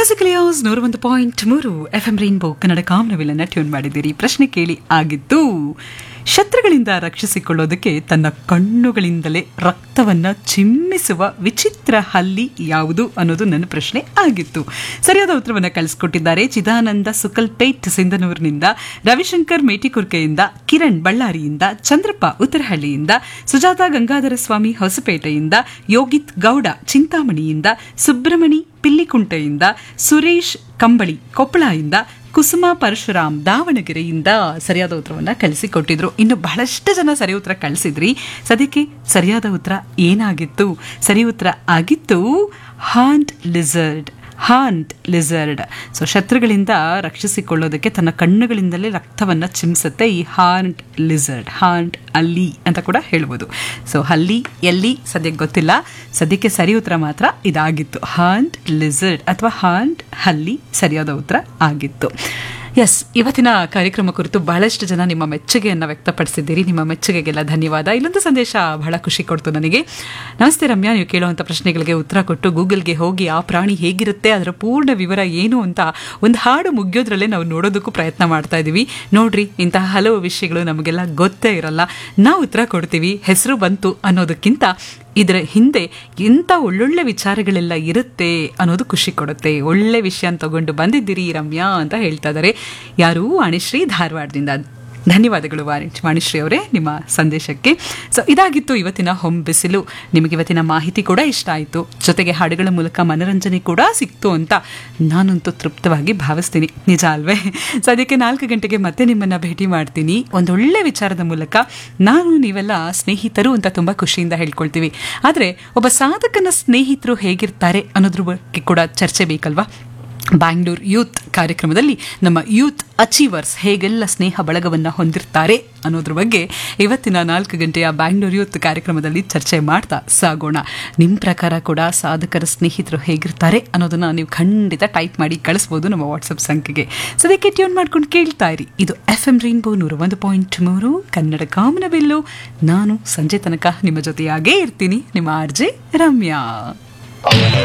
music ಲಿಯೋಸ್ ನೂರ ಒಂದು point ಮೂರು ಎಫ್ ಎಂ ರೈನ್ಬೋ ಕನ್ನಡ ಕಾಮನವಿಲ್ಲನ್ನ ಟ್ಯೂನ್ ಮಾಡಿದ್ದೀರಿ ಪ್ರಶ್ನೆ ಕೇಳಿ ಆಗಿದ್ದು ಶತ್ರುಗಳಿಂದ ರಕ್ಷಿಸಿಕೊಳ್ಳೋದಕ್ಕೆ ತನ್ನ ಕಣ್ಣುಗಳಿಂದಲೇ ರಕ್ತವನ್ನ ಚಿಮ್ಮಿಸುವ ವಿಚಿತ್ರ ಹಲ್ಲಿ ಯಾವುದು ಅನ್ನೋದು ನನ್ನ ಪ್ರಶ್ನೆ ಆಗಿತ್ತು ಸರಿಯಾದ ಉತ್ತರವನ್ನು ಕಳಿಸ್ಕೊಟ್ಟಿದ್ದಾರೆ ಚಿದಾನಂದ ಸುಕಲ್ಪೇಟ್ ಸಿಂಧನೂರಿನಿಂದ ರವಿಶಂಕರ್ ಮೇಟಿಕುರ್ಕೆಯಿಂದ ಕಿರಣ್ ಬಳ್ಳಾರಿಯಿಂದ ಚಂದ್ರಪ್ಪ ಉತ್ತರಹಳ್ಳಿಯಿಂದ ಸುಜಾತ ಗಂಗಾಧರ ಸ್ವಾಮಿ ಹೊಸಪೇಟೆಯಿಂದ ಯೋಗಿತ್ ಗೌಡ ಚಿಂತಾಮಣಿಯಿಂದ ಸುಬ್ರಮಣಿ ಪಿಲ್ಲಿಕುಂಟೆಯಿಂದ ಸುರೇಶ್ ಕಂಬಳಿ ಕೊಪ್ಪಳದಿಂದ ಕುಸುಮ ಪರಶುರಾಮ್ ದಾವಣಗೆರೆಯಿಂದ ಸರಿಯಾದ ಉತ್ತರವನ್ನ ಕಳಿಸಿಕೊಟ್ಟಿದ್ರು ಇನ್ನು ಬಹಳಷ್ಟು ಜನ ಸರಿ ಉತ್ತರ ಕಳಿಸಿದ್ರಿ ಸದ್ಯಕ್ಕೆ ಸರಿಯಾದ ಉತ್ತರ ಏನಾಗಿತ್ತು ಸರಿ ಉತ್ತರ ಆಗಿತ್ತು horned lizard horned lizard so ಶತ್ರುಗಳಿಂದ ರಕ್ಷಿಸಿಕೊಳ್ಳೋದಕ್ಕೆ ತನ್ನ ಕಣ್ಣುಗಳಿಂದಲೇ ರಕ್ತವನ್ನು ಚಿಮ್ಸುತ್ತೆ ಈ ಹಾಂಟ್ ಲಿಸರ್ಡ್ ಹಾಂಟ್ ಅಲ್ಲಿ ಅಂತ ಕೂಡ ಹೇಳ್ಬೋದು ಸೊ ಹಲ್ಲಿ ಎಲ್ಲಿ ಸದ್ಯಕ್ಕೆ ಗೊತ್ತಿಲ್ಲ ಸದ್ಯಕ್ಕೆ ಸರಿ ಉತ್ತರ ಮಾತ್ರ ಇದಾಗಿತ್ತು ಹಾಂಟ್ ಲಿಸರ್ಡ್ ಅಥವಾ ಹಾಂಟ್ ಹಲ್ಲಿ ಸರಿಯಾದ ಉತ್ತರ ಆಗಿತ್ತು ಎಸ್ ಇವತ್ತಿನ ಕಾರ್ಯಕ್ರಮ ಕುರಿತು ಬಹಳಷ್ಟು ಜನ ನಿಮ್ಮ ಮೆಚ್ಚುಗೆಯನ್ನು ವ್ಯಕ್ತಪಡಿಸಿದ್ದೀರಿ ನಿಮ್ಮ ಮೆಚ್ಚುಗೆಗೆಲ್ಲ ಧನ್ಯವಾದ ಇಲ್ಲೊಂದು ಸಂದೇಶ ಬಹಳ ಖುಷಿ ಕೊಡ್ತು ನನಗೆ ನಮಸ್ತೆ ರಮ್ಯಾ ನೀವು ಕೇಳುವಂಥ ಪ್ರಶ್ನೆಗಳಿಗೆ ಉತ್ತರ ಕೊಟ್ಟು ಗೂಗಲ್ಗೆ ಹೋಗಿ ಆ ಪ್ರಾಣಿ ಹೇಗಿರುತ್ತೆ ಅದರ ಪೂರ್ಣ ವಿವರ ಏನು ಅಂತ ಒಂದು ಹಾಡು ಮುಗಿಯೋದ್ರಲ್ಲೇ ನಾವು ನೋಡೋದಕ್ಕೂ ಪ್ರಯತ್ನ ಮಾಡ್ತಾ ಇದ್ದೀವಿ ನೋಡ್ರಿ ಇಂತಹ ಹಲವು ವಿಷಯಗಳು ನಮಗೆಲ್ಲ ಗೊತ್ತೇ ಇರಲ್ಲ ನಾವು ಉತ್ತರ ಕೊಡ್ತೀವಿ ಹೆಸರು ಬಂತು ಅನ್ನೋದಕ್ಕಿಂತ ಇದರ ಹಿಂದೆ ಎಂಥ ಒಳ್ಳೊಳ್ಳೆ ವಿಚಾರಗಳೆಲ್ಲ ಇರುತ್ತೆ ಅನ್ನೋದು ಖುಷಿ ಕೊಡುತ್ತೆ ಒಳ್ಳೆ ವಿಷಯ ತಗೊಂಡು ಬಂದಿದ್ದೀರಿ ರಮ್ಯಾ ಅಂತ ಹೇಳ್ತಾ ಇದ್ದಾರೆ ಯಾರು ವಾಣಿಶ್ರೀ ಧಾರವಾಡದಿಂದ ಧನ್ಯವಾದಗಳು ವಾಣಿ ವಾಣಿಶ್ರೀ ಅವರೇ ನಿಮ್ಮ ಸಂದೇಶಕ್ಕೆ ಸೊ ಇದಾಗಿತ್ತು ಇವತ್ತಿನ ಹೊಂ ಬಿಸಿಲು ನಿಮಗೆ ಇವತ್ತಿನ ಮಾಹಿತಿ ಕೂಡ ಇಷ್ಟ ಆಯಿತು ಜೊತೆಗೆ ಹಾಡುಗಳ ಮೂಲಕ ಮನರಂಜನೆ ಕೂಡ ಸಿಕ್ತು ಅಂತ ನಾನಂತೂ ತೃಪ್ತವಾಗಿ ಭಾವಿಸ್ತೀನಿ ನಿಜ ಅಲ್ವೇ ಸೊ ಅದಕ್ಕೆ ನಾಲ್ಕು ಗಂಟೆಗೆ ಮತ್ತೆ ನಿಮ್ಮನ್ನು ಭೇಟಿ ಮಾಡ್ತೀನಿ ಒಂದೊಳ್ಳೆ ವಿಚಾರದ ಮೂಲಕ ನಾನು ನೀವೆಲ್ಲ ಸ್ನೇಹಿತರು ಅಂತ ತುಂಬ ಖುಷಿಯಿಂದ ಹೇಳ್ಕೊಳ್ತೀವಿ ಆದರೆ ಒಬ್ಬ ಸಾಧಕನ ಸ್ನೇಹಿತರು ಹೇಗಿರ್ತಾರೆ ಅನ್ನೋದ್ರ ಬಗ್ಗೆ ಕೂಡ ಚರ್ಚೆ ಬೇಕಲ್ವಾ ಬ್ಯಾಂಗ್ಳೂರ್ ಯೂತ್ ಕಾರ್ಯಕ್ರಮದಲ್ಲಿ ನಮ್ಮ ಯೂತ್ ಅಚೀವರ್ಸ್ ಹೇಗೆಲ್ಲ ಸ್ನೇಹ ಬಳಗವನ್ನು ಹೊಂದಿರ್ತಾರೆ ಅನ್ನೋದ್ರ ಬಗ್ಗೆ ಇವತ್ತಿನ ನಾಲ್ಕು ಗಂಟೆಯ ಬ್ಯಾಂಗ್ಳೂರ್ ಯೂತ್ ಕಾರ್ಯಕ್ರಮದಲ್ಲಿ ಚರ್ಚೆ ಮಾಡ್ತಾ ಸಾಗೋಣ ನಿಮ್ಮ ಪ್ರಕಾರ ಕೂಡ ಸಾಧಕರ ಸ್ನೇಹಿತರು ಹೇಗಿರ್ತಾರೆ ಅನ್ನೋದನ್ನ ನೀವು ಖಂಡಿತ ಟೈಪ್ ಮಾಡಿ ಕಳಿಸ್ಬೋದು ನಮ್ಮ ವಾಟ್ಸಪ್ ಸಂಖ್ಯೆಗೆ ಸದ್ಯಕ್ಕೆ ಟ್ಯೂನ್ ಮಾಡ್ಕೊಂಡು ಕೇಳ್ತಾ ಇರಿ ಇದು ಎಫ್ ಎಂ ರೈನ್ಬೋ ನೂರ ಒಂದು ಪಾಯಿಂಟ್ ಮೂರು ಕನ್ನಡ ಕಾಮನಬಿಲ್ಲು ನಾನು ಸಂಜೆ ತನಕ ನಿಮ್ಮ ಜೊತೆಯಾಗೇ ಇರ್ತೀನಿ ನಿಮ್ಮ ಆರ್ಜೆ ರಮ್ಯಾ